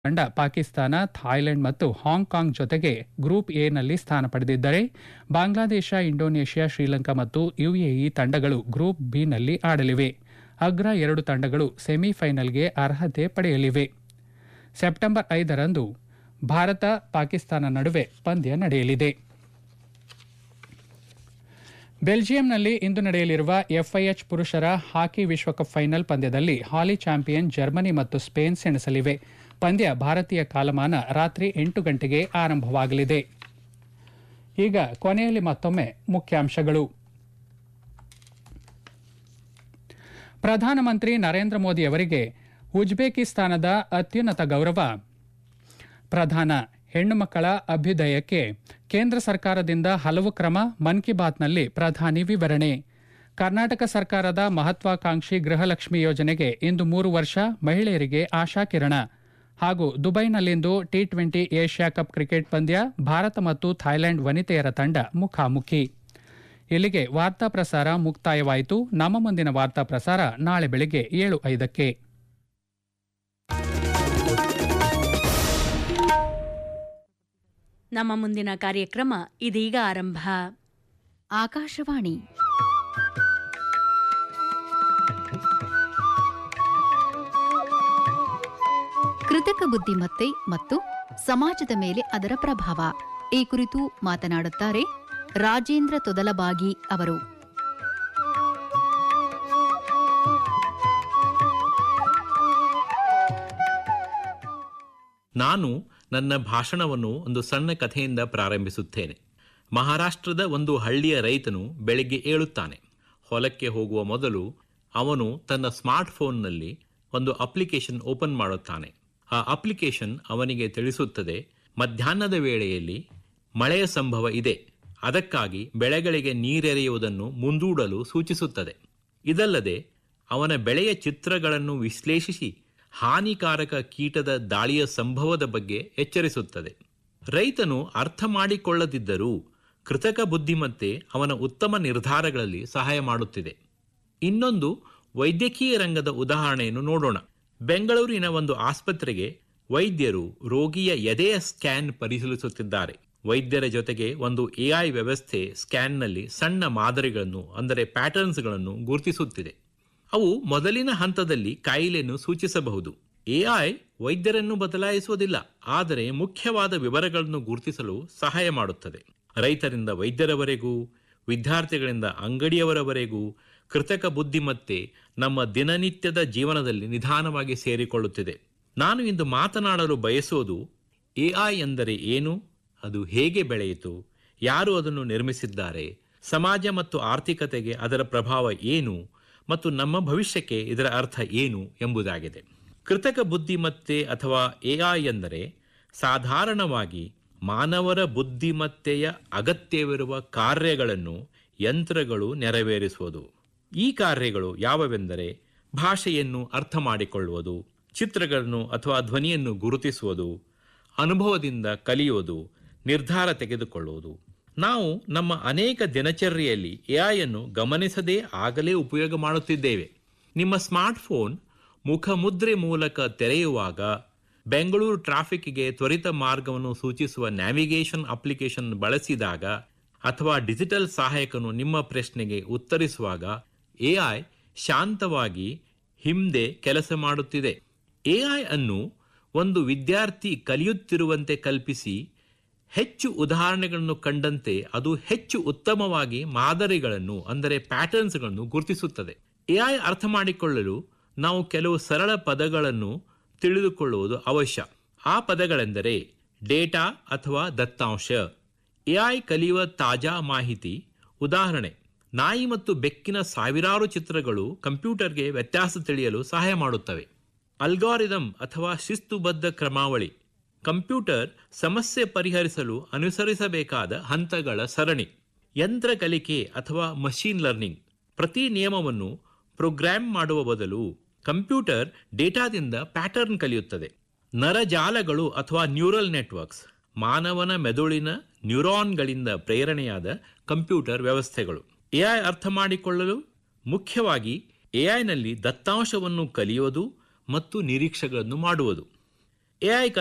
ತಂಡ ಪಾಕಿಸ್ತಾನ ಥಾಯ್ಲೆಂಡ್ ಮತ್ತು ಹಾಂಗ್ಕಾಂಗ್ ಜೊತೆಗೆ ಗ್ರೂಪ್ ಎನಲ್ಲಿ ಸ್ಥಾನ ಪಡೆದಿದ್ದರೆ ಬಾಂಗ್ಲಾದೇಶ ಇಂಡೋನೇಷ್ಯಾ ಶ್ರೀಲಂಕಾ ಮತ್ತು ಯುಎಇ ತಂಡಗಳು ಗ್ರೂಪ್ ಬಿನಲ್ಲಿ ಆಡಲಿವೆ ಅಗ್ರ ಎರಡು ತಂಡಗಳು ಸೆಮಿಫೈನಲ್ಗೆ ಅರ್ಹತೆ ಪಡೆಯಲಿವೆ ಸೆಪ್ಟೆಂಬರ್ ಐದರಂದು ಭಾರತ ಪಾಕಿಸ್ತಾನ ನಡುವೆ ಪಂದ್ಯ ನಡೆಯಲಿದೆ ಬೆಲ್ಜಿಯಂನಲ್ಲಿ ಇಂದು ನಡೆಯಲಿರುವ ಎಫ್ಐಎಚ್ ಪುರುಷರ ಹಾಕಿ ವಿಶ್ವಕಪ್ ಫೈನಲ್ ಪಂದ್ಯದಲ್ಲಿ ಹಾಲಿ ಚಾಂಪಿಯನ್ ಜರ್ಮನಿ ಮತ್ತು ಸ್ಪೇನ್ ಸೆಣಸಲಿವೆ ಪಂದ್ಯ ಭಾರತೀಯ ಕಾಲಮಾನ ರಾತ್ರಿ ಎಂಟು ಗಂಟೆಗೆ ಆರಂಭವಾಗಲಿದೆ ಈಗ ಕೊನೆಯಲ್ಲಿ ಮತ್ತೊಮ್ಮೆ ಮುಖ್ಯಾಂಶಗಳು ಪ್ರಧಾನಮಂತ್ರಿ ನರೇಂದ್ರ ಮೋದಿ ಅವರಿಗೆ ಉಜ್ಬೇಕಿಸ್ತಾನದ ಅತ್ಯುನ್ನತ ಗೌರವ ಪ್ರಧಾನ ಹೆಣ್ಣು ಮಕ್ಕಳ ಅಭ್ಯುದಯಕ್ಕೆ ಕೇಂದ್ರ ಸರ್ಕಾರದಿಂದ ಹಲವು ಕ್ರಮ ಮನ್ ಕಿ ಬಾತ್ನಲ್ಲಿ ಪ್ರಧಾನಿ ವಿವರಣೆ ಕರ್ನಾಟಕ ಸರ್ಕಾರದ ಮಹತ್ವಾಕಾಂಕ್ಷಿ ಗೃಹಲಕ್ಷ್ಮಿ ಯೋಜನೆಗೆ ಇಂದು ಮೂರು ವರ್ಷ ಮಹಿಳೆಯರಿಗೆ ಆಶಾಕಿರಣ ಹಾಗೂ ದುಬೈನಲ್ಲಿಂದು T twenty Asia cup cricket ಪಂದ್ಯ ಭಾರತ ಮತ್ತು ಥಾಯ್ಲೆಂಡ್ ವನಿತೆಯರ ತಂಡ ಮುಖಾಮುಖಿ ಇಲ್ಲಿಗೆ ವಾರ್ತಾ ಪ್ರಸಾರ ಮುಕ್ತಾಯವಾಯಿತು ನಮ್ಮ ಮುಂದಿನ ವಾರ್ತಾ ಪ್ರಸಾರ ನಾಳೆ ಬೆಳಗ್ಗೆ ಏಳು ಐದಕ್ಕೆ ನಮ್ಮ ಮುಂದಿನ ಕಾರ್ಯಕ್ರಮ ಇದೀಗ ಆರಂಭ ಆಕಾಶವಾಣಿ ಕೃತಕ ಬುದ್ಧಿಮತ್ತೆ ಮತ್ತು ಸಮಾಜದ ಮೇಲೆ ಅದರ ಪ್ರಭಾವ ಈ ಕುರಿತು ಮಾತನಾಡುತ್ತಾರೆ ರಾಜೇಂದ್ರ ತೊದಲಬಾಗಿ ಅವರು ನಾನು ನನ್ನ ಭಾಷಣವನ್ನು ಒಂದು ಸಣ್ಣ ಕಥೆಯಿಂದ ಪ್ರಾರಂಭಿಸುತ್ತೇನೆ ಮಹಾರಾಷ್ಟ್ರದ ಒಂದು ಹಳ್ಳಿಯ ರೈತನು ಬೆಳಿಗ್ಗೆ ಏಳುತ್ತಾನೆ ಹೊಲಕ್ಕೆ ಹೋಗುವ ಮೊದಲು ಅವನು ತನ್ನ ಸ್ಮಾರ್ಟ್ಫೋನ್ನಲ್ಲಿ ಒಂದು ಅಪ್ಲಿಕೇಶನ್ ಓಪನ್ ಮಾಡುತ್ತಾನೆ ಆ ಅಪ್ಲಿಕೇಶನ್ ಅವನಿಗೆ ತಿಳಿಸುತ್ತದೆ ಮಧ್ಯಾಹ್ನದ ವೇಳೆಯಲ್ಲಿ ಮಳೆಯ ಸಂಭವ ಇದೆ ಅದಕ್ಕಾಗಿ ಬೆಳೆಗಳಿಗೆ ನೀರೆರೆಯುವುದನ್ನು ಮುಂದೂಡಲು ಸೂಚಿಸುತ್ತದೆ ಇದಲ್ಲದೆ ಅವನ ಬೆಳೆಯ ಚಿತ್ರಗಳನ್ನು ವಿಶ್ಲೇಷಿಸಿ ಹಾನಿಕಾರಕ ಕೀಟದ ದಾಳಿಯ ಸಂಭವದ ಬಗ್ಗೆ ಎಚ್ಚರಿಸುತ್ತದೆ ರೈತನು ಅರ್ಥ ಮಾಡಿಕೊಳ್ಳದಿದ್ದರೂ ಕೃತಕ ಬುದ್ಧಿಮತ್ತೆ ಅವನ ಉತ್ತಮ ನಿರ್ಧಾರಗಳಲ್ಲಿ ಸಹಾಯ ಮಾಡುತ್ತಿದೆ ಇನ್ನೊಂದು ವೈದ್ಯಕೀಯ ರಂಗದ ಉದಾಹರಣೆಯನ್ನು ನೋಡೋಣ ಬೆಂಗಳೂರಿನ ಒಂದು ಆಸ್ಪತ್ರೆಗೆ ವೈದ್ಯರು ರೋಗಿಯ ಎದೆಯ ಸ್ಕ್ಯಾನ್ ಪರಿಶೀಲಿಸುತ್ತಿದ್ದಾರೆ ವೈದ್ಯರ ಜೊತೆಗೆ ಒಂದು ಎಐ ವ್ಯವಸ್ಥೆ ಸ್ಕ್ಯಾನ್ನಲ್ಲಿ ಸಣ್ಣ ಮಾದರಿಗಳನ್ನು ಅಂದರೆ ಪ್ಯಾಟರ್ನ್ಸ್ಗಳನ್ನು ಗುರುತಿಸುತ್ತಿದೆ ಅವು ಮೊದಲಿನ ಹಂತದಲ್ಲಿ ಕಾಯಿಲೆಯನ್ನು ಸೂಚಿಸಬಹುದು ಎಐ ವೈದ್ಯರನ್ನು ಬದಲಾಯಿಸುವುದಿಲ್ಲ ಆದರೆ ಮುಖ್ಯವಾದ ವಿವರಗಳನ್ನು ಗುರುತಿಸಲು ಸಹಾಯ ಮಾಡುತ್ತದೆ ರೈತರಿಂದ ವೈದ್ಯರವರೆಗೂ ವಿದ್ಯಾರ್ಥಿಗಳಿಂದ ಅಂಗಡಿಯವರವರೆಗೂ ಕೃತಕ ಬುದ್ಧಿಮತ್ತೆ ನಮ್ಮ ದಿನನಿತ್ಯದ ಜೀವನದಲ್ಲಿ ನಿಧಾನವಾಗಿ ಸೇರಿಕೊಳ್ಳುತ್ತಿದೆ ನಾನು ಇಂದು ಮಾತನಾಡಲು ಬಯಸುವುದು ಎಐ ಎಂದರೆ ಏನು ಅದು ಹೇಗೆ ಬೆಳೆಯಿತು ಯಾರು ಅದನ್ನು ನಿರ್ಮಿಸಿದ್ದಾರೆ ಸಮಾಜ ಮತ್ತು ಆರ್ಥಿಕತೆಗೆ ಅದರ ಪ್ರಭಾವ ಏನು ಮತ್ತು ನಮ್ಮ ಭವಿಷ್ಯಕ್ಕೆ ಇದರ ಅರ್ಥ ಏನು ಎಂಬುದಾಗಿದೆ ಕೃತಕ ಬುದ್ಧಿಮತ್ತೆ ಅಥವಾ ಎಐ ಎಂದರೆ ಸಾಧಾರಣವಾಗಿ ಮಾನವರ ಬುದ್ಧಿಮತ್ತೆಯ ಅಗತ್ಯವಿರುವ ಕಾರ್ಯಗಳನ್ನು ಯಂತ್ರಗಳು ನೆರವೇರಿಸುವುದು ಈ ಕಾರ್ಯಗಳು ಯಾವವೆಂದರೆ ಭಾಷೆಯನ್ನು ಅರ್ಥ ಮಾಡಿಕೊಳ್ಳುವುದು ಚಿತ್ರಗಳನ್ನು ಅಥವಾ ಧ್ವನಿಯನ್ನು ಗುರುತಿಸುವುದು ಅನುಭವದಿಂದ ಕಲಿಯುವುದು ನಿರ್ಧಾರ ತೆಗೆದುಕೊಳ್ಳುವುದು ನಾವು ನಮ್ಮ ಅನೇಕ ದಿನಚರ್ಯೆಯಲ್ಲಿ ಎಐಯನ್ನು ಗಮನಿಸದೇ ಆಗಲೇ ಉಪಯೋಗ ಮಾಡುತ್ತಿದ್ದೇವೆ ನಿಮ್ಮ ಸ್ಮಾರ್ಟ್ಫೋನ್ ಮುಖಮುದ್ರೆ ಮೂಲಕ ತೆರೆಯುವಾಗ ಬೆಂಗಳೂರು ಟ್ರಾಫಿಕ್ಗೆ ತ್ವರಿತ ಮಾರ್ಗವನ್ನು ಸೂಚಿಸುವ ನ್ಯಾವಿಗೇಷನ್ ಅಪ್ಲಿಕೇಶನ್ ಬಳಸಿದಾಗ ಅಥವಾ ಡಿಜಿಟಲ್ ಸಹಾಯಕನು ನಿಮ್ಮ ಪ್ರಶ್ನೆಗೆ ಉತ್ತರಿಸುವಾಗ ಎಐ ಶಾಂತವಾಗಿ ಹಿಂದೆ ಕೆಲಸ ಮಾಡುತ್ತಿದೆ ಎಐ ಅನ್ನು ಒಂದು ವಿದ್ಯಾರ್ಥಿ ಕಲಿಯುತ್ತಿರುವಂತೆ ಕಲ್ಪಿಸಿ ಹೆಚ್ಚು ಉದಾಹರಣೆಗಳನ್ನು ಕಂಡಂತೆ ಅದು ಹೆಚ್ಚು ಉತ್ತಮವಾಗಿ ಮಾದರಿಗಳನ್ನು ಅಂದರೆ ಪ್ಯಾಟರ್ನ್ಸ್ಗಳನ್ನು ಗುರುತಿಸುತ್ತದೆ ಎಐ ಅರ್ಥ ಮಾಡಿಕೊಳ್ಳಲು ನಾವು ಕೆಲವು ಸರಳ ಪದಗಳನ್ನು ತಿಳಿದುಕೊಳ್ಳುವುದು ಅವಶ್ಯ ಆ ಪದಗಳೆಂದರೆ ಡೇಟಾ ಅಥವಾ ದತ್ತಾಂಶ ಎಐ ಕಲಿಯುವ ತಾಜಾ ಮಾಹಿತಿ ಉದಾಹರಣೆ ನಾಯಿ ಮತ್ತು ಬೆಕ್ಕಿನ ಸಾವಿರಾರು ಚಿತ್ರಗಳು ಕಂಪ್ಯೂಟರ್ಗೆ ವ್ಯತ್ಯಾಸ ತಿಳಿಯಲು ಸಹಾಯ ಮಾಡುತ್ತವೆ ಅಲ್ಗಾರಿದಮ್ ಅಥವಾ ಶಿಸ್ತುಬದ್ಧ ಕ್ರಮಾವಳಿ ಕಂಪ್ಯೂಟರ್ ಸಮಸ್ಯೆ ಪರಿಹರಿಸಲು ಅನುಸರಿಸಬೇಕಾದ ಹಂತಗಳ ಸರಣಿ ಯಂತ್ರ ಕಲಿಕೆ ಅಥವಾ ಮಷೀನ್ ಲರ್ನಿಂಗ್ ಪ್ರತಿ ನಿಯಮವನ್ನು ಪ್ರೋಗ್ರಾಮ್ ಮಾಡುವ ಬದಲು ಕಂಪ್ಯೂಟರ್ ಡೇಟಾದಿಂದ ಪ್ಯಾಟರ್ನ್ ಕಲಿಯುತ್ತದೆ ನರಜಾಲಗಳು ಅಥವಾ ನ್ಯೂರಲ್ ನೆಟ್ವರ್ಕ್ಸ್ ಮಾನವನ ಮೆದುಳಿನ ನ್ಯೂರಾನ್ಗಳಿಂದ ಪ್ರೇರಣೆಯಾದ ಕಂಪ್ಯೂಟರ್ ವ್ಯವಸ್ಥೆಗಳು ಎಐ ಅರ್ಥ ಮಾಡಿಕೊಳ್ಳಲು ಮುಖ್ಯವಾಗಿ ಎಐನಲ್ಲಿ ದತ್ತಾಂಶವನ್ನು ಕಲಿಯುವುದು ಮತ್ತು ನಿರೀಕ್ಷೆಗಳನ್ನು ಮಾಡುವುದು ಎಐ